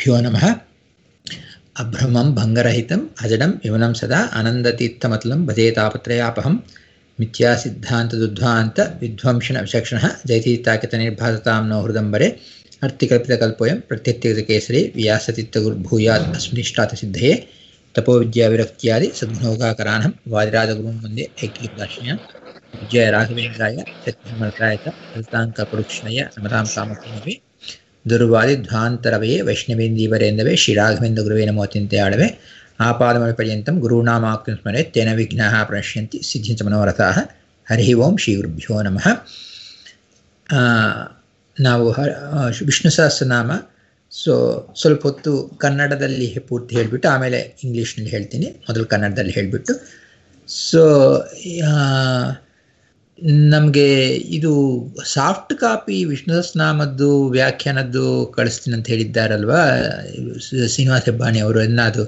श्रीगुरुभ्यो नमः अभ्रमं भङ्गरहितम् अजडं विमनं सदा आनन्दतीर्थमतलं भजे तापत्रयापहं मिथ्यासिद्धान्तदुद्ध्वान्त विध्वंसनविचक्षणः जयतीर्थाकितनिर्भासतां नो हृदम्बरे अर्थिकल्पितकल्पोऽयं प्रत्यत्यकेसरी व्यासतीर्थगुर्भूयात् अस्मिष्टातसिद्धये तपोविद्याविरक्त्यादि सद्गुणोगाकराणं वादिराजगुरुं वन्दे ऐक्यदर्शन्यान् विजय राघवेन्द्राय सत्यमर्ताय च फलिताङ्कपरुक्षणय नमतां कामकमपि ದುರ್ವಾದಿಧ್ವಾಂತರವೇ ವೈಷ್ಣವೇಂದೀವರೇಂದವೇ ಶ್ರೀರಾಘವೇಂದ್ರ ನಮೋ ಚಿಂತೆಯಾಳವೆ ಆಪಾದಮಪರ್ಯಂతం ಗುರುನಾಮಾಕ್ತಿಂ ಸ್ಮರೆ ತೇನ ವಿಘ್ನಾಃ ಪ್ರಣಶ್ಯಂತಿ ಸಿದ್ಧಿಂಚ ಮನೋರಥಾಃ ಹರಿ ಓಂ ಶ್ರೀ ಗುರುಭ್ಯೋ ನಮಃ ನಾವು ವಿಷ್ಣು ಸಹಸ್ರನಾಮ ಸೊ ಸ್ವಲ್ಪ ಹೊತ್ತು ಕನ್ನಡದಲ್ಲಿ ಪೂರ್ತಿ ಹೇಳಿಬಿಟ್ಟು ಆಮೇಲೆ ಇಂಗ್ಲೀಷ್ನಲ್ಲಿ ಹೇಳ್ತೀನಿ ಮೊದಲು ಕನ್ನಡದಲ್ಲಿ ಹೇಳಿಬಿಟ್ಟು ಸೊ ನಮಗೆ ಇದು ಸಾಫ್ಟ್ ಕಾಪಿ ವಿಷ್ಣು ಸಹಸ್ರನಾಮದ್ದು ವ್ಯಾಖ್ಯಾನದ್ದು ಕಳಿಸ್ತೀನಿ ಅಂತ ಹೇಳಿದ್ದಾರಲ್ವಾ ಶ್ರೀನಿವಾಸ ಹೆಬ್ಬಾಣಿ ಅವರು ಅದು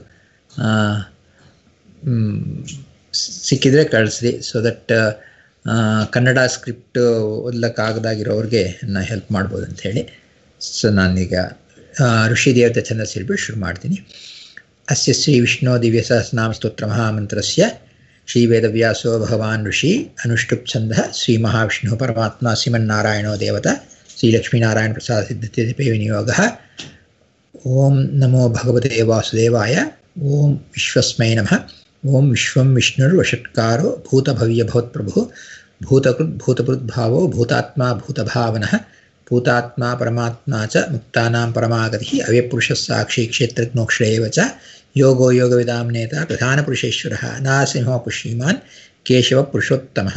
ಸಿಕ್ಕಿದ್ರೆ ಕಳಿಸ್ರಿ ಸೊ ದಟ್ ಕನ್ನಡ ಸ್ಕ್ರಿಪ್ಟ್ ಓದ್ಲಿಕ್ಕಾಗದಾಗಿರೋರಿಗೆ ನಾ ಹೆಲ್ಪ್ ಮಾಡ್ಬೋದು ಅಂತ ಹೇಳಿ ಸೊ ನಾನೀಗ ಋಷಿ ದೇವತೆ ಛಂದಸ್ ಹೇಳ್ಬಿಟ್ಟು ಶುರು ಮಾಡ್ತೀನಿ ಅಸ್ಯ ಶ್ರೀ ವಿಷ್ಣು ದಿವ್ಯ ಸಹಸ್ರನಾಮ ಸ್ತೋತ್ರ ಮಹಾಮಂತ್ರಸ್ಯ ಶ್ರೀವೇದವ್ಯಾಸೋ ಭಗವಾನ್ ಋಷಿ ಅನುಷ್ಠುಪ್ ಛಂದ ಶ್ರೀ ಮಹಾವಿಷ್ಣು ಪರಮಾತ್ಮ ಶ್ರೀಮನ್ನಾರಾಯಣೋ ದೇವತಾ ಶ್ರೀಲಕ್ಷ್ಮೀನಾರಾಯಣ ಪ್ರಸಾದ ಸಿದ್ಧತೆ ವಿನಿಯೋಗ ಓಂ ನಮೋ ಭಗವತೆ ವಾಸುದೇವಾಯ ಓಂ ವಿಶ್ವಸ್ಮೈ ನಮಃ ಓಂ ವಿಶ್ವಂ ವಿಷ್ಣುರ್ವಷಟ್ಕಾರೋ ಭೂತಭವ್ಯ ಭವತ್ಪ್ರಭು ಭೂತಕೃತ್ ಭೂತಭೃದ್ಭಾವೋ ಭೂತಾತ್ಮ ಭೂತಭಾವನಃ ಭೂತಾತ್ಮ ಪರಮಾತ್ಮ ಚ ಮುಕ್ತಾನಾಂ ಪರಮಾಗತಿ ಅವ್ಯಪುರುಷ ಸಾಕ್ಷಿ ಕ್ಷೇತ್ರಜ್ಞೋಕ್ಷರ ಏವ ಚ ಯೋಗೋ ಯೋಗವಿದಾಂ ನೇತ ಪ್ರಧಾನಪುರುಷೇಶ್ವರः ನಾರಸಿಂಹ ಪುಷ್ಯಮಾನ್ ಕೇಶವ ಪುರುಷೋತ್ತಮಃ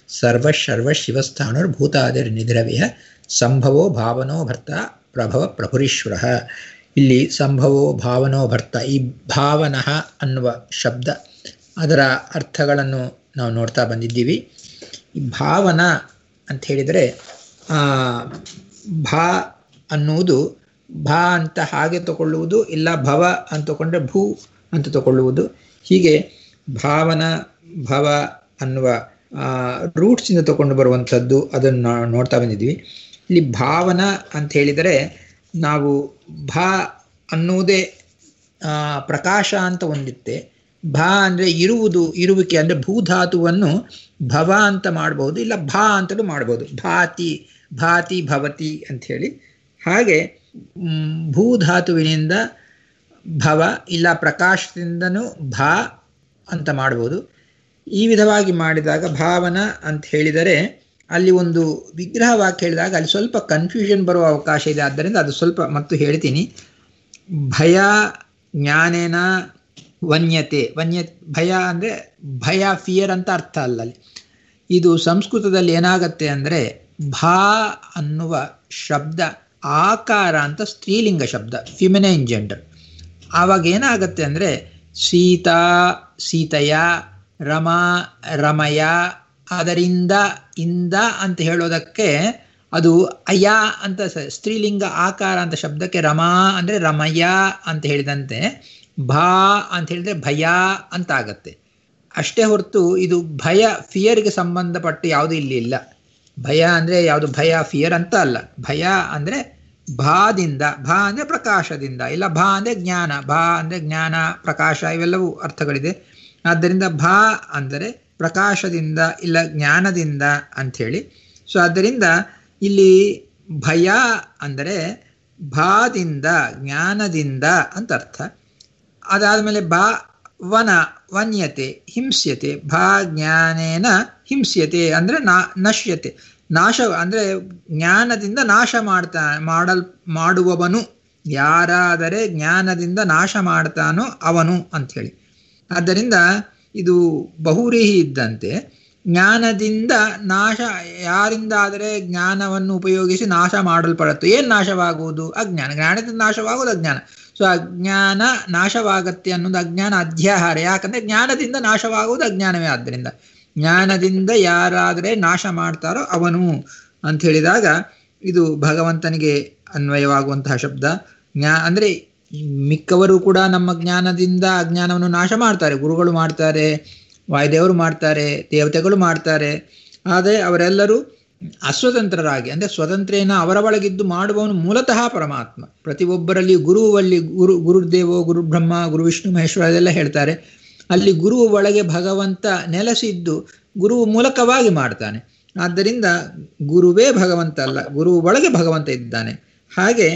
ಸರ್ವಶರ್ವಶಿವಸ್ಥಾನುರ್ಭೂತಾದಿರ್ನಿಧಿರವ್ಯ ಸಂಭವೋ ಭಾವನೋ ಭರ್ತ ಪ್ರಭವ ಪ್ರಭುರೀಶ್ವರಃ ಇಲ್ಲಿ ಸಂಭವೋ ಭಾವನೋ ಭರ್ತ ಈ ಭಾವನಃ ಅನ್ನುವ ಶಬ್ದ ಅದರ ಅರ್ಥಗಳನ್ನು ನಾವು ನೋಡ್ತಾ ಬಂದಿದ್ದೀವಿ ಈ ಭಾವನ ಅಂತ ಹೇಳಿದರೆ ಭಾ ಅನ್ನುವುದು ಭಾ ಅಂತ ಹಾಗೆ ತಗೊಳ್ಳುವುದು ಇಲ್ಲ ಭವ ಅಂತ ತಗೊಂಡ್ರೆ ಭೂ ಅಂತ ತಗೊಳ್ಳುವುದು ಹೀಗೆ ಭಾವನ ಭವ ಅನ್ನುವ ರೂಟ್ಸಿಂದ ತಗೊಂಡು ಬರುವಂಥದ್ದು ಅದನ್ನು ನೋಡ್ತಾ ಬಂದಿದ್ವಿ ಇಲ್ಲಿ ಭಾವನ ಅಂತ ಹೇಳಿದರೆ ನಾವು ಭಾ ಅನ್ನುವುದೇ ಪ್ರಕಾಶ ಅಂತ ಒಂದಿತ್ತೆ ಭಾ ಅಂದರೆ ಇರುವುದು ಇರುವಿಕೆ ಅಂದರೆ ಭೂಧಾತುವನ್ನು ಭವ ಅಂತ ಮಾಡ್ಬೋದು ಇಲ್ಲ ಭಾ ಅಂತಲೂ ಮಾಡ್ಬೋದು ಭಾತಿ ಭಾತಿ ಭವತಿ ಅಂಥೇಳಿ ಹಾಗೆ ಭೂಧಾತುವಿನಿಂದ ಭವ ಇಲ್ಲ ಪ್ರಕಾಶದಿಂದನೂ ಭಾ ಅಂತ ಮಾಡ್ಬೋದು ಈ ವಿಧವಾಗಿ ಮಾಡಿದಾಗ ಭಾವನ ಅಂತ ಹೇಳಿದರೆ ಅಲ್ಲಿ ಒಂದು ವಿಗ್ರಹ ವಾಕ್ಯ ಹೇಳಿದಾಗ ಅಲ್ಲಿ ಸ್ವಲ್ಪ ಕನ್ಫ್ಯೂಷನ್ ಬರುವ ಅವಕಾಶ ಇದೆ ಆದ್ದರಿಂದ ಅದು ಸ್ವಲ್ಪ ಮತ್ತು ಹೇಳ್ತೀನಿ ಭಯ ಜ್ಞಾನೇನ ವನ್ಯತೆ ವನ್ಯ ಭಯ ಅಂದರೆ ಭಯ ಫಿಯರ್ ಅಂತ ಅರ್ಥ ಅಲ್ಲ ಅಲ್ಲಿ ಇದು ಸಂಸ್ಕೃತದಲ್ಲಿ ಏನಾಗತ್ತೆ ಅಂದರೆ ಭಾ ಅನ್ನುವ ಶಬ್ದ ಆಕಾರ ಅಂತ ಸ್ತ್ರೀಲಿಂಗ ಶಬ್ದ ಫಿಮಿನೈನ್ ಜೆಂಡರ್ ಆವಾಗ ಏನಾಗತ್ತೆ ಅಂದರೆ ಸೀತಾ ಸೀತೆಯ ರಮ ರಮಯ ಅದರಿಂದ ಇಂದ ಅಂತ ಹೇಳೋದಕ್ಕೆ ಅದು ಅಯ ಅಂತ ಸ್ತ್ರೀಲಿಂಗ ಆಕಾರ ಅಂತ ಶಬ್ದಕ್ಕೆ ರಮಾ ಅಂದರೆ ರಮಯ ಅಂತ ಹೇಳಿದಂತೆ ಭಾ ಅಂತ ಹೇಳಿದ್ರೆ ಭಯ ಅಂತ ಆಗತ್ತೆ ಅಷ್ಟೇ ಹೊರತು ಇದು ಭಯ ಫಿಯರ್ಗೆ ಸಂಬಂಧಪಟ್ಟು ಯಾವುದು ಇಲ್ಲಿ ಇಲ್ಲ ಭಯ ಅಂದರೆ ಯಾವುದು ಭಯ ಫಿಯರ್ ಅಂತ ಅಲ್ಲ ಭಯ ಅಂದರೆ ಭಾದಿಂದ ಭಾ ಅಂದರೆ ಪ್ರಕಾಶದಿಂದ ಇಲ್ಲ ಭಾ ಅಂದರೆ ಜ್ಞಾನ ಭಾ ಅಂದರೆ ಜ್ಞಾನ ಪ್ರಕಾಶ ಇವೆಲ್ಲವೂ ಅರ್ಥಗಳಿದೆ ಆದ್ದರಿಂದ ಭಾ ಅಂದರೆ ಪ್ರಕಾಶದಿಂದ ಇಲ್ಲ ಜ್ಞಾನದಿಂದ ಅಂಥೇಳಿ ಸೊ ಆದ್ದರಿಂದ ಇಲ್ಲಿ ಭಯ ಅಂದರೆ ಭಾದಿಂದ ಜ್ಞಾನದಿಂದ ಅಂತ ಅರ್ಥ ಅದಾದಮೇಲೆ ಭಾ ವನ ವನ್ಯತೆ ಹಿಂಸ್ಯತೆ ಭಾ ಜ್ಞಾನೇನ ಹಿಂಸ್ಯತೆ ಅಂದರೆ ನಾ ನಶ್ಯತೆ ನಾಶ ಅಂದರೆ ಜ್ಞಾನದಿಂದ ನಾಶ ಮಾಡ್ತಾ ಮಾಡಲ್ ಮಾಡುವವನು ಯಾರಾದರೆ ಜ್ಞಾನದಿಂದ ನಾಶ ಮಾಡ್ತಾನೋ ಅವನು ಅಂಥೇಳಿ ಆದ್ದರಿಂದ ಇದು ಬಹುರೀಹಿ ಇದ್ದಂತೆ ಜ್ಞಾನದಿಂದ ನಾಶ ಯಾರಿಂದ ಆದರೆ ಜ್ಞಾನವನ್ನು ಉಪಯೋಗಿಸಿ ನಾಶ ಮಾಡಲ್ಪಡುತ್ತೆ ಏನು ನಾಶವಾಗುವುದು ಅಜ್ಞಾನ ಜ್ಞಾನದಿಂದ ನಾಶವಾಗುವುದು ಅಜ್ಞಾನ ಸೊ ಅಜ್ಞಾನ ನಾಶವಾಗತ್ತೆ ಅನ್ನೋದು ಅಜ್ಞಾನ ಅಧ್ಯಾಹಾರ ಯಾಕಂದರೆ ಜ್ಞಾನದಿಂದ ನಾಶವಾಗುವುದು ಅಜ್ಞಾನವೇ ಆದ್ದರಿಂದ ಜ್ಞಾನದಿಂದ ಯಾರಾದರೆ ನಾಶ ಮಾಡ್ತಾರೋ ಅವನು ಅಂತ ಹೇಳಿದಾಗ ಇದು ಭಗವಂತನಿಗೆ ಅನ್ವಯವಾಗುವಂತಹ ಶಬ್ದ ಜ್ಞಾ ಅಂದರೆ ಮಿಕ್ಕವರು ಕೂಡ ನಮ್ಮ ಜ್ಞಾನದಿಂದ ಅಜ್ಞಾನವನ್ನು ನಾಶ ಮಾಡ್ತಾರೆ ಗುರುಗಳು ಮಾಡ್ತಾರೆ ವಾಯುದೇವರು ಮಾಡ್ತಾರೆ ದೇವತೆಗಳು ಮಾಡ್ತಾರೆ ಆದರೆ ಅವರೆಲ್ಲರೂ ಅಸ್ವತಂತ್ರರಾಗಿ ಅಂದರೆ ಸ್ವತಂತ್ರೇನ ಅವರ ಒಳಗಿದ್ದು ಮಾಡುವವನು ಮೂಲತಃ ಪರಮಾತ್ಮ ಪ್ರತಿಯೊಬ್ಬರಲ್ಲಿ ಗುರುವಲ್ಲಿ ಗುರು ಗುರುದೇವೋ ಗುರು ಬ್ರಹ್ಮ ಗುರು ವಿಷ್ಣು ಮಹೇಶ್ವರ ಅದೆಲ್ಲ ಹೇಳ್ತಾರೆ ಅಲ್ಲಿ ಗುರು ಒಳಗೆ ಭಗವಂತ ನೆಲೆಸಿದ್ದು ಗುರು ಮೂಲಕವಾಗಿ ಮಾಡ್ತಾನೆ ಆದ್ದರಿಂದ ಗುರುವೇ ಭಗವಂತ ಅಲ್ಲ ಗುರು ಒಳಗೆ ಭಗವಂತ ಇದ್ದಾನೆ ಹಾಗೆ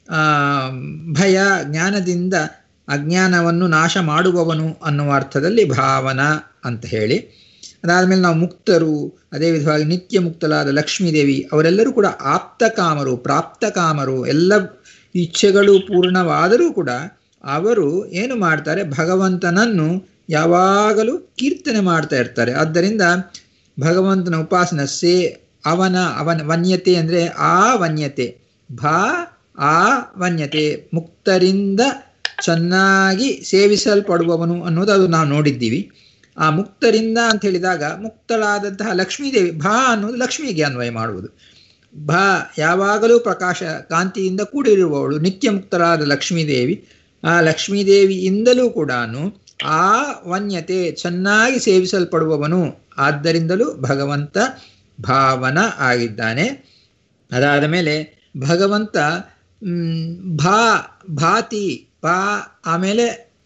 ಭಯ ಜ್ಞಾನದಿಂದ ಅಜ್ಞಾನವನ್ನು ನಾಶ ಮಾಡುವವನು ಅನ್ನುವ ಅರ್ಥದಲ್ಲಿ ಭಾವನ ಅಂತ ಹೇಳಿ ಅದಾದಮೇಲೆ ನಾವು ಮುಕ್ತರು ಅದೇ ವಿಧವಾಗಿ ನಿತ್ಯ ಮುಕ್ತಲಾದ ಲಕ್ಷ್ಮೀದೇವಿ ಅವರೆಲ್ಲರೂ ಕೂಡ ಆಪ್ತಕಾಮರು ಪ್ರಾಪ್ತಕಾಮರು ಎಲ್ಲ ಇಚ್ಛೆಗಳು ಪೂರ್ಣವಾದರೂ ಕೂಡ ಅವರು ಏನು ಮಾಡ್ತಾರೆ ಭಗವಂತನನ್ನು ಯಾವಾಗಲೂ ಕೀರ್ತನೆ ಮಾಡ್ತಾ ಇರ್ತಾರೆ ಆದ್ದರಿಂದ ಭಗವಂತನ ಉಪಾಸನ ಸೇ ಅವನ ಅವನ ವನ್ಯತೆ ಅಂದರೆ ಆ ವನ್ಯತೆ ಭಾ ಆ ವನ್ಯತೆ ಮುಕ್ತರಿಂದ ಚೆನ್ನಾಗಿ ಸೇವಿಸಲ್ಪಡುವವನು ಅನ್ನೋದು ಅದು ನಾವು ನೋಡಿದ್ದೀವಿ ಆ ಮುಕ್ತರಿಂದ ಅಂತ ಹೇಳಿದಾಗ ಮುಕ್ತಳಾದಂತಹ ಲಕ್ಷ್ಮೀದೇವಿ ಭಾ ಅನ್ನೋದು ಲಕ್ಷ್ಮಿಗೆ ಅನ್ವಯ ಮಾಡುವುದು ಭಾ ಯಾವಾಗಲೂ ಪ್ರಕಾಶ ಕಾಂತಿಯಿಂದ ಕೂಡಿರುವವಳು ನಿತ್ಯ ಮುಕ್ತರಾದ ಲಕ್ಷ್ಮೀದೇವಿ ಆ ಲಕ್ಷ್ಮೀದೇವಿಯಿಂದಲೂ ಕೂಡ ಆ ವನ್ಯತೆ ಚೆನ್ನಾಗಿ ಸೇವಿಸಲ್ಪಡುವವನು ಆದ್ದರಿಂದಲೂ ಭಗವಂತ ಭಾವನ ಆಗಿದ್ದಾನೆ ಅದಾದ ಮೇಲೆ ಭಗವಂತ ಭಾ ಭಾತಿ ಭಾ ಆಮೇಲೆ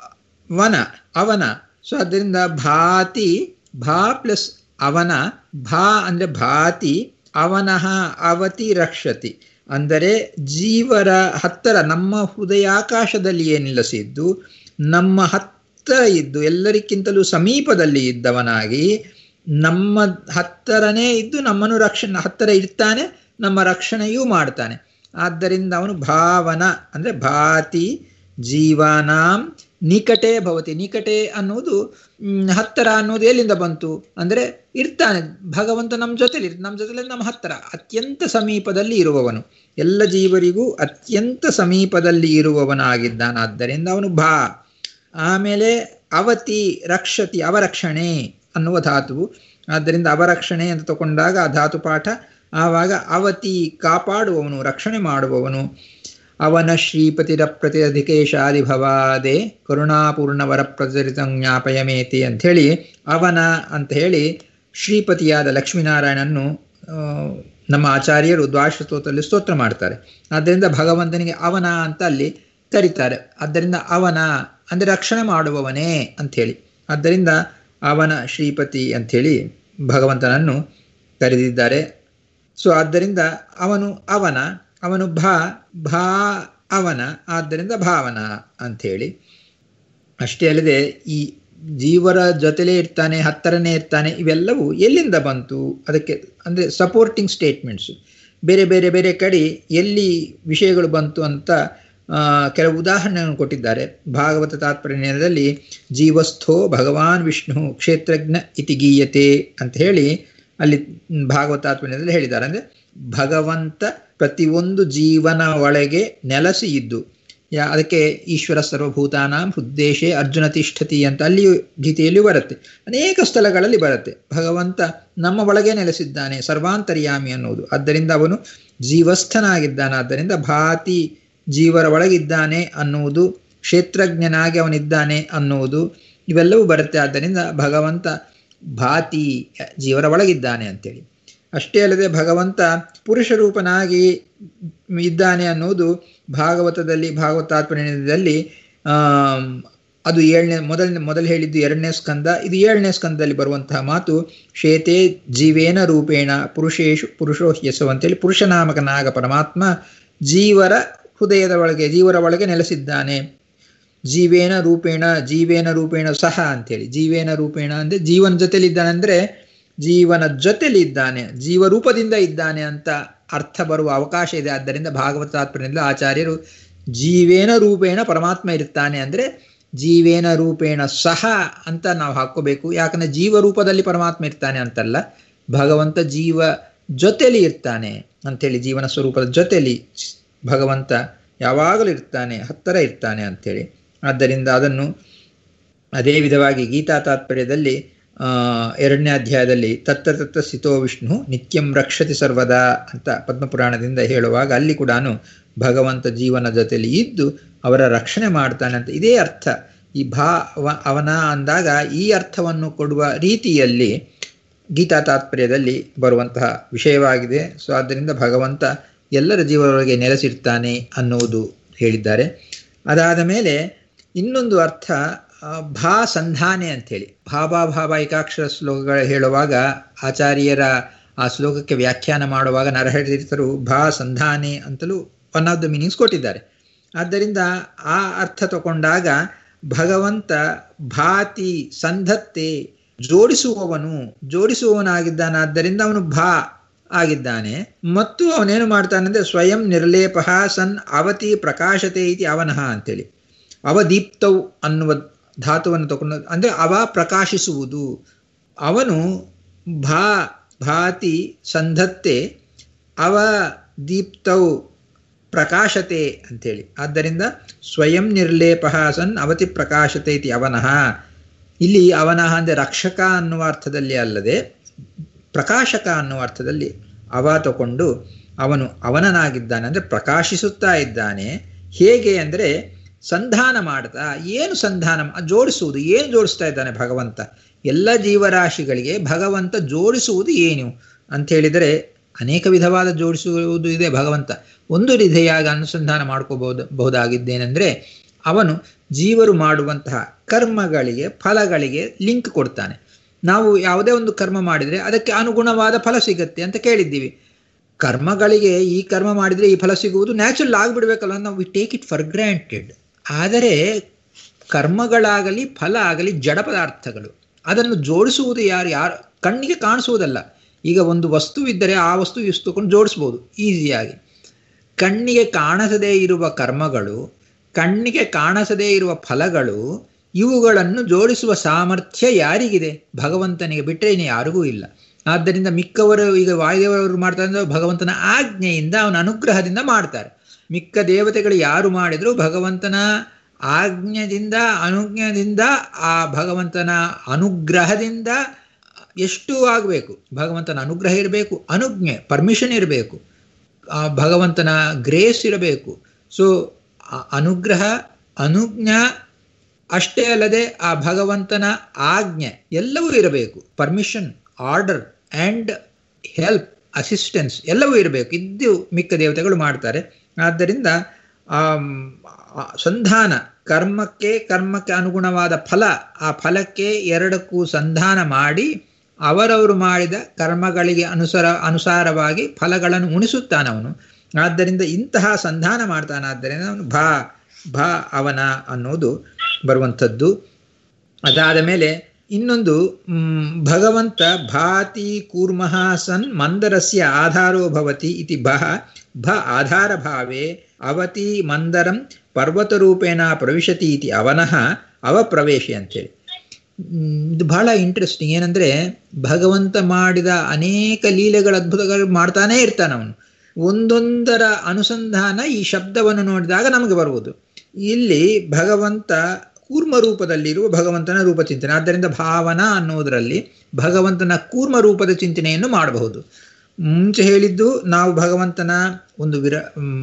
ವನ ಅವನ ಸೊ ಅದರಿಂದ ಭಾತಿ ಭಾ ಪ್ಲಸ್ ಅವನ ಭಾ ಅಂದರೆ ಭಾತಿ ಅವನಃ ಅವತಿ ರಕ್ಷತಿ ಅಂದರೆ ಜೀವರ ಹತ್ತರ ನಮ್ಮ ಹೃದಯಾಕಾಶದಲ್ಲಿ ಏನಿಲ್ಲಸಿದ್ದು ನಮ್ಮ ಹತ್ತಿರ ಇದ್ದು ಎಲ್ಲರಿಗಿಂತಲೂ ಸಮೀಪದಲ್ಲಿ ಇದ್ದವನಾಗಿ ನಮ್ಮ ಹತ್ತರನೇ ಇದ್ದು ನಮ್ಮನ್ನು ರಕ್ಷಣೆ ಹತ್ತಿರ ಇರ್ತಾನೆ ನಮ್ಮ ರಕ್ಷಣೆಯೂ ಮಾಡ್ತಾನೆ ಆದ್ದರಿಂದ ಅವನು ಭಾವನ ಅಂದರೆ ಭಾತಿ ಜೀವಾನಾಂ ನಿಕಟೆ ಭವತಿ ನಿಕಟೆ ಅನ್ನೋದು ಹತ್ತರ ಅನ್ನೋದು ಎಲ್ಲಿಂದ ಬಂತು ಅಂದರೆ ಇರ್ತಾನೆ ಭಗವಂತ ನಮ್ಮ ಜೊತೆಲಿ ನಮ್ಮ ಜೊತೆಲಿ ನಮ್ಮ ಹತ್ತಿರ ಅತ್ಯಂತ ಸಮೀಪದಲ್ಲಿ ಇರುವವನು ಎಲ್ಲ ಜೀವರಿಗೂ ಅತ್ಯಂತ ಸಮೀಪದಲ್ಲಿ ಇರುವವನಾಗಿದ್ದಾನೆ ಆದ್ದರಿಂದ ಅವನು ಭಾ ಆಮೇಲೆ ಅವತಿ ರಕ್ಷತಿ ಅವರಕ್ಷಣೆ ಅನ್ನುವ ಧಾತುವು ಆದ್ದರಿಂದ ಅವರಕ್ಷಣೆ ಅಂತ ತಗೊಂಡಾಗ ಆ ಧಾತು ಪಾಠ ಆವಾಗ ಅವತಿ ಕಾಪಾಡುವವನು ರಕ್ಷಣೆ ಮಾಡುವವನು ಅವನ ಶ್ರೀಪತಿರ ಪ್ರತಿರಧಿಕೇಶಾದಿಭವಾದೆ ಕರುಣಾಪೂರ್ಣವರ ಪ್ರಚರಿತ ಜ್ಞಾಪಯಮೇತಿ ಅಂಥೇಳಿ ಅವನ ಅಂತ ಹೇಳಿ ಶ್ರೀಪತಿಯಾದ ಲಕ್ಷ್ಮೀನಾರಾಯಣನ್ನು ನಮ್ಮ ಆಚಾರ್ಯರು ದ್ವಾಶಸ್ತೋತ್ರದಲ್ಲಿ ಸ್ತೋತ್ರ ಮಾಡ್ತಾರೆ ಆದ್ದರಿಂದ ಭಗವಂತನಿಗೆ ಅವನ ಅಂತ ಅಲ್ಲಿ ಕರೀತಾರೆ ಆದ್ದರಿಂದ ಅವನ ಅಂದರೆ ರಕ್ಷಣೆ ಮಾಡುವವನೇ ಅಂಥೇಳಿ ಆದ್ದರಿಂದ ಅವನ ಶ್ರೀಪತಿ ಅಂಥೇಳಿ ಭಗವಂತನನ್ನು ಕರೆದಿದ್ದಾರೆ ಸೊ ಆದ್ದರಿಂದ ಅವನು ಅವನ ಅವನು ಭಾ ಭಾ ಅವನ ಆದ್ದರಿಂದ ಭಾವನ ಅಂಥೇಳಿ ಅಷ್ಟೇ ಅಲ್ಲದೆ ಈ ಜೀವರ ಜೊತೆಲೇ ಇರ್ತಾನೆ ಹತ್ತರನೇ ಇರ್ತಾನೆ ಇವೆಲ್ಲವೂ ಎಲ್ಲಿಂದ ಬಂತು ಅದಕ್ಕೆ ಅಂದರೆ ಸಪೋರ್ಟಿಂಗ್ ಸ್ಟೇಟ್ಮೆಂಟ್ಸು ಬೇರೆ ಬೇರೆ ಬೇರೆ ಕಡೆ ಎಲ್ಲಿ ವಿಷಯಗಳು ಬಂತು ಅಂತ ಕೆಲವು ಉದಾಹರಣೆಗಳನ್ನು ಕೊಟ್ಟಿದ್ದಾರೆ ಭಾಗವತ ತಾತ್ಪರ್ಯದಲ್ಲಿ ಜೀವಸ್ಥೋ ಭಗವಾನ್ ವಿಷ್ಣು ಕ್ಷೇತ್ರಜ್ಞ ಇತಿ ಗೀಯತೆ ಅಂತ ಹೇಳಿ ಅಲ್ಲಿ ಭಾಗವತ ತಾತ್ಪರ್ಯದಲ್ಲಿ ಹೇಳಿದ್ದಾರೆ ಅಂದರೆ ಭಗವಂತ ಪ್ರತಿಯೊಂದು ಜೀವನ ಒಳಗೆ ನೆಲೆಸಿ ಇದ್ದು ಯಾ ಅದಕ್ಕೆ ಈಶ್ವರ ಸರ್ವಭೂತಾನಾಂ ಹೃದ್ದೇಶೇ ಅರ್ಜುನ ತಿಷ್ಠತಿ ಅಂತ ಅಲ್ಲಿಯೂ ಗೀತೆಯಲ್ಲಿ ಬರುತ್ತೆ ಅನೇಕ ಸ್ಥಳಗಳಲ್ಲಿ ಬರುತ್ತೆ ಭಗವಂತ ನಮ್ಮ ಒಳಗೆ ನೆಲೆಸಿದ್ದಾನೆ ಸರ್ವಾಂತರ್ಯಾಮಿ ಅನ್ನೋದು ಆದ್ದರಿಂದ ಅವನು ಜೀವಸ್ಥನಾಗಿದ್ದಾನೆ ಆದ್ದರಿಂದ ಭಾತಿ ಜೀವರ ಒಳಗಿದ್ದಾನೆ ಅನ್ನುವುದು ಕ್ಷೇತ್ರಜ್ಞನಾಗಿ ಅವನಿದ್ದಾನೆ ಅನ್ನುವುದು ಇವೆಲ್ಲವೂ ಬರುತ್ತೆ ಆದ್ದರಿಂದ ಭಗವಂತ ಭಾತಿ ಜೀವರ ಒಳಗಿದ್ದಾನೆ ಅಂತೇಳಿ ಅಷ್ಟೇ ಅಲ್ಲದೆ ಭಗವಂತ ಪುರುಷ ರೂಪನಾಗಿ ಇದ್ದಾನೆ ಅನ್ನುವುದು ಭಾಗವತದಲ್ಲಿ ಭಾಗವತಾತ್ಮನಲ್ಲಿ ಅದು ಏಳನೇ ಮೊದಲನೇ ಮೊದಲು ಹೇಳಿದ್ದು ಎರಡನೇ ಸ್ಕಂದ ಇದು ಏಳನೇ ಸ್ಕಂದದಲ್ಲಿ ಬರುವಂತಹ ಮಾತು ಶೇತೆ ಜೀವೇನ ರೂಪೇಣ ಪುರುಷೇಶು ಪುರುಷೋ ಯಶು ಅಂತೇಳಿ ಪುರುಷನಾಮಕನಾಗ ಪರಮಾತ್ಮ ಜೀವರ ಹೃದಯದ ಒಳಗೆ ಜೀವರ ಒಳಗೆ ನೆಲೆಸಿದ್ದಾನೆ ಜೀವೇನ ರೂಪೇಣ ಜೀವೇನ ರೂಪೇಣ ಸಹ ಅಂತೇಳಿ ಜೀವೇನ ರೂಪೇಣ ಅಂದರೆ ಜೀವನ ಜೊತೆಲಿದ್ದಾನೆ ಅಂದರೆ ಜೀವನ ಜೊತೆಲಿ ಇದ್ದಾನೆ ಜೀವರೂಪದಿಂದ ಇದ್ದಾನೆ ಅಂತ ಅರ್ಥ ಬರುವ ಅವಕಾಶ ಇದೆ ಆದ್ದರಿಂದ ಭಾಗವತ ತಾತ್ಪರ್ಯದಿಂದ ಆಚಾರ್ಯರು ಜೀವೇನ ರೂಪೇಣ ಪರಮಾತ್ಮ ಇರ್ತಾನೆ ಅಂದರೆ ಜೀವೇನ ರೂಪೇಣ ಸಹ ಅಂತ ನಾವು ಹಾಕ್ಕೋಬೇಕು ಯಾಕಂದ್ರೆ ಜೀವರೂಪದಲ್ಲಿ ಪರಮಾತ್ಮ ಇರ್ತಾನೆ ಅಂತಲ್ಲ ಭಗವಂತ ಜೀವ ಜೊತೆಲಿ ಇರ್ತಾನೆ ಅಂಥೇಳಿ ಜೀವನ ಸ್ವರೂಪದ ಜೊತೆಲಿ ಭಗವಂತ ಯಾವಾಗಲೂ ಇರ್ತಾನೆ ಹತ್ತಿರ ಇರ್ತಾನೆ ಅಂಥೇಳಿ ಆದ್ದರಿಂದ ಅದನ್ನು ಅದೇ ವಿಧವಾಗಿ ಗೀತಾ ತಾತ್ಪರ್ಯದಲ್ಲಿ ಎರಡನೇ ಅಧ್ಯಾಯದಲ್ಲಿ ತತ್ತ ತತ್ತ ಸ್ಥಿತೋ ವಿಷ್ಣು ನಿತ್ಯಂ ರಕ್ಷತಿ ಸರ್ವದಾ ಅಂತ ಪದ್ಮಪುರಾಣದಿಂದ ಹೇಳುವಾಗ ಅಲ್ಲಿ ಕೂಡ ಭಗವಂತ ಜೀವನ ಜೊತೆಲಿ ಇದ್ದು ಅವರ ರಕ್ಷಣೆ ಮಾಡ್ತಾನೆ ಅಂತ ಇದೇ ಅರ್ಥ ಈ ಭಾ ಅವನ ಅಂದಾಗ ಈ ಅರ್ಥವನ್ನು ಕೊಡುವ ರೀತಿಯಲ್ಲಿ ಗೀತಾ ತಾತ್ಪರ್ಯದಲ್ಲಿ ಬರುವಂತಹ ವಿಷಯವಾಗಿದೆ ಸೊ ಆದ್ದರಿಂದ ಭಗವಂತ ಎಲ್ಲರ ಜೀವನೊಳಗೆ ನೆಲೆಸಿರ್ತಾನೆ ಅನ್ನುವುದು ಹೇಳಿದ್ದಾರೆ ಅದಾದ ಮೇಲೆ ಇನ್ನೊಂದು ಅರ್ಥ ಭಾ ಸಂಧಾನೆ ಅಂಥೇಳಿ ಭಾಬಾ ಭಾವ ಏಕಾಕ್ಷರ ಶ್ಲೋಕಗಳು ಹೇಳುವಾಗ ಆಚಾರ್ಯರ ಆ ಶ್ಲೋಕಕ್ಕೆ ವ್ಯಾಖ್ಯಾನ ಮಾಡುವಾಗ ನರಹರಿತೀರ್ಥರು ಭಾ ಸಂಧಾನೆ ಅಂತಲೂ ಒನ್ ಆಫ್ ದ ಮೀನಿಂಗ್ಸ್ ಕೊಟ್ಟಿದ್ದಾರೆ ಆದ್ದರಿಂದ ಆ ಅರ್ಥ ತಗೊಂಡಾಗ ಭಗವಂತ ಭಾತಿ ಸಂಧತ್ತೆ ಜೋಡಿಸುವವನು ಜೋಡಿಸುವವನಾಗಿದ್ದಾನಾದ್ದರಿಂದ ಅವನು ಭಾ ಆಗಿದ್ದಾನೆ ಮತ್ತು ಅವನೇನು ಮಾಡ್ತಾನಂದ್ರೆ ಸ್ವಯಂ ನಿರ್ಲೇಪ ಸನ್ ಅವತಿ ಪ್ರಕಾಶತೆ ಇತಿ ಅವನಃ ಅಂತೇಳಿ ಅವದೀಪ್ತವು ಅನ್ನುವ ಧಾತುವನ್ನು ತಗೊಂಡು ಅಂದರೆ ಅವ ಪ್ರಕಾಶಿಸುವುದು ಅವನು ಭಾ ಭಾತಿ ಸಂಧತ್ತೆ ಅವ ದೀಪ್ತೌ ಪ್ರಕಾಶತೆ ಅಂಥೇಳಿ ಆದ್ದರಿಂದ ಸ್ವಯಂ ನಿರ್ಲೇಪ ಸನ್ ಅವತಿ ಪ್ರಕಾಶತೆ ಇತಿ ಅವನಃ ಇಲ್ಲಿ ಅವನಃ ಅಂದರೆ ರಕ್ಷಕ ಅನ್ನುವ ಅರ್ಥದಲ್ಲಿ ಅಲ್ಲದೆ ಪ್ರಕಾಶಕ ಅನ್ನುವ ಅರ್ಥದಲ್ಲಿ ಅವ ತಗೊಂಡು ಅವನು ಅವನನಾಗಿದ್ದಾನೆ ಅಂದರೆ ಪ್ರಕಾಶಿಸುತ್ತಾ ಇದ್ದಾನೆ ಹೇಗೆ ಅಂದರೆ ಸಂಧಾನ ಮಾಡ್ತಾ ಏನು ಸಂಧಾನ ಜೋಡಿಸುವುದು ಏನು ಜೋಡಿಸ್ತಾ ಇದ್ದಾನೆ ಭಗವಂತ ಎಲ್ಲ ಜೀವರಾಶಿಗಳಿಗೆ ಭಗವಂತ ಜೋಡಿಸುವುದು ಏನು ಅಂತ ಹೇಳಿದರೆ ಅನೇಕ ವಿಧವಾದ ಜೋಡಿಸುವುದು ಇದೆ ಭಗವಂತ ಒಂದು ರೀತಿಯಾಗಿ ಅನುಸಂಧಾನ ಮಾಡ್ಕೋಬಹುದು ಬಹುದಾಗಿದ್ದೇನೆಂದರೆ ಅವನು ಜೀವರು ಮಾಡುವಂತಹ ಕರ್ಮಗಳಿಗೆ ಫಲಗಳಿಗೆ ಲಿಂಕ್ ಕೊಡ್ತಾನೆ ನಾವು ಯಾವುದೇ ಒಂದು ಕರ್ಮ ಮಾಡಿದರೆ ಅದಕ್ಕೆ ಅನುಗುಣವಾದ ಫಲ ಸಿಗತ್ತೆ ಅಂತ ಕೇಳಿದ್ದೀವಿ ಕರ್ಮಗಳಿಗೆ ಈ ಕರ್ಮ ಮಾಡಿದರೆ ಈ ಫಲ ಸಿಗುವುದು ನ್ಯಾಚುರಲ್ ಆಗಿಬಿಡ್ಬೇಕಲ್ಲ ನಾವು we take it for granted ಆದರೆ ಕರ್ಮಗಳಾಗಲಿ ಫಲ ಆಗಲಿ ಜಡ ಪದಾರ್ಥಗಳು ಅದನ್ನು ಜೋಡಿಸುವುದು ಯಾರು ಯಾರು ಕಣ್ಣಿಗೆ ಕಾಣಿಸುವುದಲ್ಲ ಈಗ ಒಂದು ವಸ್ತು ಇದ್ದರೆ ಆ ವಸ್ತು ಇಷ್ಟು ತಗೊಂಡು ಜೋಡಿಸ್ಬೋದು ಈಸಿಯಾಗಿ ಕಣ್ಣಿಗೆ ಕಾಣಿಸದೇ ಇರುವ ಕರ್ಮಗಳು ಕಣ್ಣಿಗೆ ಕಾಣಿಸದೇ ಇರುವ ಫಲಗಳು ಇವುಗಳನ್ನು ಜೋಡಿಸುವ ಸಾಮರ್ಥ್ಯ ಯಾರಿಗಿದೆ ಭಗವಂತನಿಗೆ ಬಿಟ್ಟರೆ ಇನ್ನು ಯಾರಿಗೂ ಇಲ್ಲ ಆದ್ದರಿಂದ ಮಿಕ್ಕವರು ಈಗ ವಾಯುದೇವರು ಮಾಡ್ತಾರೆ ಅಂದರೆ ಭಗವಂತನ ಆಜ್ಞೆಯಿಂದ ಅವನ ಅನುಗ್ರಹದಿಂದ ಮಾಡ್ತಾರೆ ಮಿಕ್ಕ ದೇವತೆಗಳು ಯಾರು ಮಾಡಿದರೂ ಭಗವಂತನ ಆಜ್ಞೆಯಿಂದ ಅನುಜ್ಞದಿಂದ ಆ ಭಗವಂತನ ಅನುಗ್ರಹದಿಂದ ಎಷ್ಟು ಆಗಬೇಕು ಭಗವಂತನ ಅನುಗ್ರಹ ಇರಬೇಕು ಅನುಜ್ಞೆ ಪರ್ಮಿಷನ್ ಇರಬೇಕು ಭಗವಂತನ ಗ್ರೇಸ್ ಇರಬೇಕು ಸೊ ಅನುಗ್ರಹ ಅನುಜ್ಞ ಅಷ್ಟೇ ಅಲ್ಲದೆ ಆ ಭಗವಂತನ ಆಜ್ಞೆ ಎಲ್ಲವೂ ಇರಬೇಕು permission order and help assistance ಎಲ್ಲವೂ ಇರಬೇಕು ಇದ್ದು ಮಿಕ್ಕ ದೇವತೆಗಳು ಮಾಡ್ತಾರೆ ಆದ್ದರಿಂದ ಸಂಧಾನ ಕರ್ಮಕ್ಕೆ ಕರ್ಮಕ್ಕೆ ಅನುಗುಣವಾದ ಫಲ ಆ ಫಲಕ್ಕೆ ಎರಡಕ್ಕೂ ಸಂಧಾನ ಮಾಡಿ ಅವರವರು ಮಾಡಿದ ಕರ್ಮಗಳಿಗೆ ಅನುಸಾರ ಅನುಸಾರವಾಗಿ ಫಲಗಳನ್ನು ಉಣಿಸುತ್ತಾನವನು ಆದ್ದರಿಂದ ಇಂತಹ ಸಂಧಾನ ಮಾಡ್ತಾನಾದ್ದರಿಂದ ಅವನು ಭಾ ಭಾ ಅವನ ಅನ್ನೋದು ಬರುವಂಥದ್ದು ಅದಾದ ಮೇಲೆ ಇನ್ನೊಂದು ಭಗವಂತ ಭಾತಿ ಕೂರ್ಮಃ ಸನ್ ಮಂದರಸ್ಯ ಆಧಾರೋ ಭವತಿ ಇತಿ ಭ ಭ ಆಧಾರ ಭಾವೇ ಅವತಿ ಮಂದರಂ ಪರ್ವತರೂಪೇಣ ಪ್ರವಿಶತಿ ಇತಿ ಅವನಃ ಅವಪ್ರವೇಶಿ ಅಂತೇಳಿ ಇದು ಬಹಳ ಇಂಟ್ರೆಸ್ಟಿಂಗ್ ಏನಂದರೆ ಭಗವಂತ ಮಾಡಿದ ಅನೇಕ ಲೀಲೆಗಳ ಅದ್ಭುತಗಳು ಮಾಡ್ತಾನೇ ಇರ್ತಾನೆ ಅವನು ಒಂದೊಂದರ ಅನುಸಂಧಾನ ಈ ಶಬ್ದವನ್ನು ನೋಡಿದಾಗ ನಮಗೆ ಬರುವುದು ಇಲ್ಲಿ ಭಗವಂತ ಕೂರ್ಮ ರೂಪದಲ್ಲಿರುವ ಭಗವಂತನ ರೂಪ ಚಿಂತನೆ ಆದ್ದರಿಂದ ಭಾವನಾ ಅನ್ನೋದರಲ್ಲಿ ಭಗವಂತನ ಕೂರ್ಮ ರೂಪದ ಚಿಂತನೆಯನ್ನು ಮಾಡಬಹುದು ಮುಂಚೆ ಹೇಳಿದ್ದು ನಾವು ಭಗವಂತನ ಒಂದು ವಿರ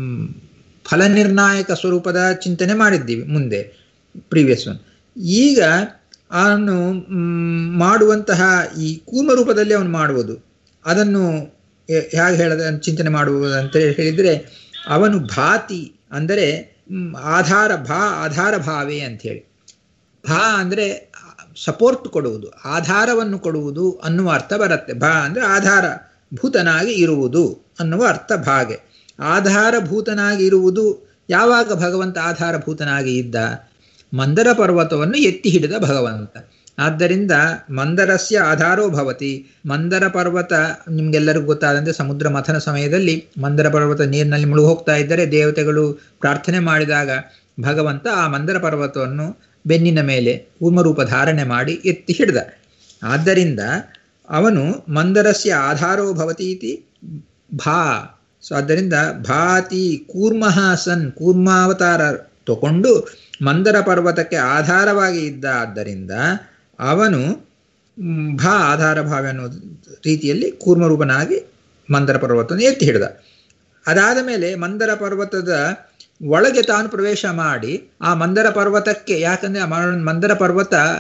ಫಲನಿರ್ಣಾಯಕ ಸ್ವರೂಪದ ಚಿಂತನೆ ಮಾಡಿದ್ದೀವಿ ಮುಂದೆ ಪ್ರೀವಿಯಸ್ ಒನ್ ಈಗ ಅವನು ಮಾಡುವಂತಹ ಈ ಕೂರ್ಮ ರೂಪದಲ್ಲಿ ಅವನು ಮಾಡುವುದು ಅದನ್ನು ಹೇಗೆ ಹೇಳದ ಚಿಂತನೆ ಮಾಡುವುದು ಅಂತ ಹೇಳಿದರೆ ಅವನು ಭಾತಿ ಅಂದರೆ ಆಧಾರ ಭಾ ಆಧಾರ ಭಾವೇ ಅಂಥೇಳಿ ಭಾ ಅಂದರೆ ಸಪೋರ್ಟ್ ಕೊಡುವುದು ಆಧಾರವನ್ನು ಕೊಡುವುದು ಅನ್ನುವ ಅರ್ಥ ಬರುತ್ತೆ ಭಾ ಅಂದರೆ ಆಧಾರ ಭೂತನಾಗಿ ಇರುವುದು ಅನ್ನುವ ಅರ್ಥ ಭಾಗೆ ಆಧಾರಭೂತನಾಗಿ ಇರುವುದು ಯಾವಾಗ ಭಗವಂತ ಆಧಾರಭೂತನಾಗಿ ಇದ್ದ ಮಂದರ ಪರ್ವತವನ್ನು ಎತ್ತಿ ಹಿಡಿದ ಭಗವಂತ ಆದ್ದರಿಂದ ಮಂದರಸ್ಯ ಆಧಾರೋ ಭವತಿ ಮಂದರ ಪರ್ವತ ನಿಮ್ಗೆಲ್ಲರಿಗೂ ಗೊತ್ತಾದಂತೆ ಸಮುದ್ರ ಮಥನ ಸಮಯದಲ್ಲಿ ಮಂದರ ಪರ್ವತ ನೀರಿನಲ್ಲಿ ಮುಳುಗಿ ಹೋಗ್ತಾ ಇದ್ದರೆ ದೇವತೆಗಳು ಪ್ರಾರ್ಥನೆ ಮಾಡಿದಾಗ ಭಗವಂತ ಆ ಮಂದರ ಪರ್ವತವನ್ನು ಬೆನ್ನಿನ ಮೇಲೆ ಕೂರ್ಮರೂಪ ಧಾರಣೆ ಮಾಡಿ ಎತ್ತಿ ಹಿಡಿದ ಆದ್ದರಿಂದ ಅವನು ಮಂದರಸ್ಯ ಆಧಾರೋ ಭವತಿ ಇತಿ ಭಾ ಸೊ ಆದ್ದರಿಂದ ಭಾತಿ ಕೂರ್ಮಃ ಸನ್ ಕೂರ್ಮಾವತಾರ ತಗೊಂಡು ಮಂದರ ಪರ್ವತಕ್ಕೆ ಆಧಾರವಾಗಿ ಇದ್ದ ಆದ್ದರಿಂದ ಅವನು ಭಾ ಆಧಾರ ಭಾವ ಅನ್ನೋ ರೀತಿಯಲ್ಲಿ ಕೂರ್ಮರೂಪನಾಗಿ ಮಂದರ ಪರ್ವತವನ್ನು ಎತ್ತಿ ಹಿಡಿದ ಅದಾದ ಮೇಲೆ ಮಂದರ ಪರ್ವತದ ಒಳಗೆ ತಾನು ಪ್ರವೇಶ ಮಾಡಿ ಆ ಮಂದರ ಪರ್ವತಕ್ಕೆ ಯಾಕಂದರೆ ಮಂದರ ಪರ್ವತ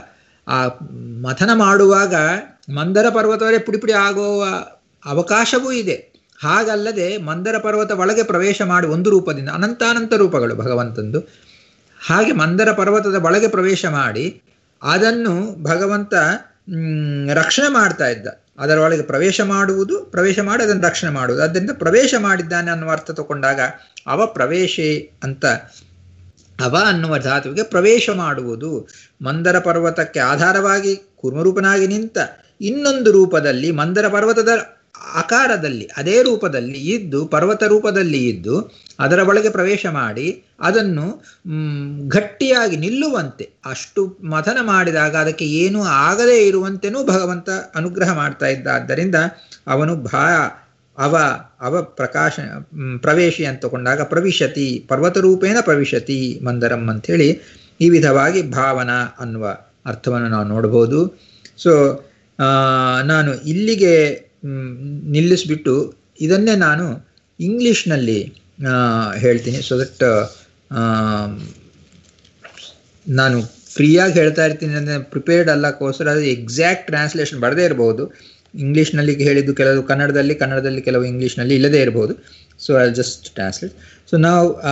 ಆ ಮಥನ ಮಾಡುವಾಗ ಮಂದರ ಪರ್ವತವೇ ಪುಡಿ ಪುಡಿ ಆಗುವ ಅವಕಾಶವೂ ಇದೆ ಹಾಗಲ್ಲದೆ ಮಂದರ ಪರ್ವತ ಒಳಗೆ ಪ್ರವೇಶ ಮಾಡಿ ಒಂದು ರೂಪದಿಂದ ಅನಂತಾನಂತ ರೂಪಗಳು ಭಗವಂತಂದು ಹಾಗೆ ಮಂದರ ಪರ್ವತದ ಒಳಗೆ ಪ್ರವೇಶ ಮಾಡಿ ಅದನ್ನು ಭಗವಂತ ರಕ್ಷಣೆ ಮಾಡ್ತಾ ಇದ್ದ ಅದರ ಒಳಗೆ ಪ್ರವೇಶ ಮಾಡುವುದು ಪ್ರವೇಶ ಮಾಡಿ ಅದನ್ನು ರಕ್ಷಣೆ ಮಾಡುವುದು ಅದರಿಂದ ಪ್ರವೇಶ ಮಾಡಿದ್ದಾನೆ ಅನ್ನುವ ಅರ್ಥ ತಗೊಂಡಾಗ ಅವ ಪ್ರವೇಶೆ ಅಂತ ಅವ ಅನ್ನುವ ಧಾತುವಿಗೆ ಪ್ರವೇಶ ಮಾಡುವುದು ಮಂದರ ಪರ್ವತಕ್ಕೆ ಆಧಾರವಾಗಿ ಕುರ್ಮರೂಪನಾಗಿ ನಿಂತ ಇನ್ನೊಂದು ರೂಪದಲ್ಲಿ ಮಂದರ ಪರ್ವತದ ಆಕಾರದಲ್ಲಿ ಅದೇ ರೂಪದಲ್ಲಿ ಇದ್ದು ಪರ್ವತ ರೂಪದಲ್ಲಿ ಇದ್ದು ಅದರ ಒಳಗೆ ಪ್ರವೇಶ ಮಾಡಿ ಅದನ್ನು ಗಟ್ಟಿಯಾಗಿ ನಿಲ್ಲುವಂತೆ ಅಷ್ಟು ಮಥನ ಮಾಡಿದಾಗ ಅದಕ್ಕೆ ಏನೂ ಆಗದೇ ಇರುವಂತೆನೂ ಭಗವಂತ ಅನುಗ್ರಹ ಮಾಡ್ತಾ ಇದ್ದ ಆದ್ದರಿಂದ ಅವನು ಭಾ ಅವ ಅವ ಪ್ರಕಾಶ ಪ್ರವೇಶಿ ಅಂತ ತಗೊಂಡಾಗ ಪ್ರವಿಶತಿ ಪರ್ವತರೂಪೇಣ ಪ್ರವಿಶತಿ ಮಂದರಂ ಅಂಥೇಳಿ ಈ ವಿಧವಾಗಿ ಭಾವನ ಅನ್ನುವ ಅರ್ಥವನ್ನು ನಾವು ನೋಡ್ಬೋದು ಸೊ ನಾನು ಇಲ್ಲಿಗೆ ನಿಲ್ಲಿಸ್ಬಿಟ್ಟು ಇದನ್ನೇ ನಾನು ಇಂಗ್ಲೀಷ್ನಲ್ಲಿ ಹೇಳ್ತೀನಿ ಸೊ ದಟ್ ನಾನು ಫ್ರೀಯಾಗಿ ಹೇಳ್ತಾ ಇರ್ತೀನಿ ಅಂದರೆ ಪ್ರಿಪೇರ್ಡ್ ಅಲ್ಲಕ್ಕೋಸ್ಕರ ಅದು ಎಕ್ಸಾಕ್ಟ್ ಟ್ರಾನ್ಸ್ಲೇಷನ್ ಬರದೇ ಇರಬಹುದು ಇಂಗ್ಲೀಷ್ನಲ್ಲಿ ಹೇಳಿದ್ದು ಕೆಲವು ಕನ್ನಡದಲ್ಲಿ ಕನ್ನಡದಲ್ಲಿ ಕೆಲವು ಇಂಗ್ಲೀಷ್ನಲ್ಲಿ ಇಲ್ಲದೇ ಇರಬಹುದು so I just translate so ನಾವು